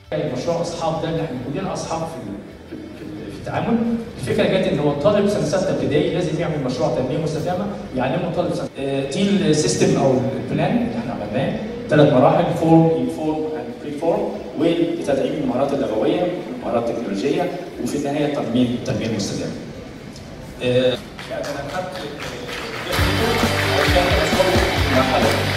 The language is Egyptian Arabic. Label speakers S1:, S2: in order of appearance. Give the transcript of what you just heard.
S1: مشروع اصحاب ده اللي احنا كلنا اصحاب في في التعامل الفكره جت ان هو الطالب سنه سته ابتدائي لازم يعمل مشروع تنميه مستدامه يعلمه طالب سنه دي السيستم او البلان اللي احنا عملناه ثلاث مراحل فورم انفورم اند بري فورم وتدعيم المهارات اللغويه المهارات التكنولوجيه وفي النهايه التنميه التنميه المستدامه. انا خدت مرحله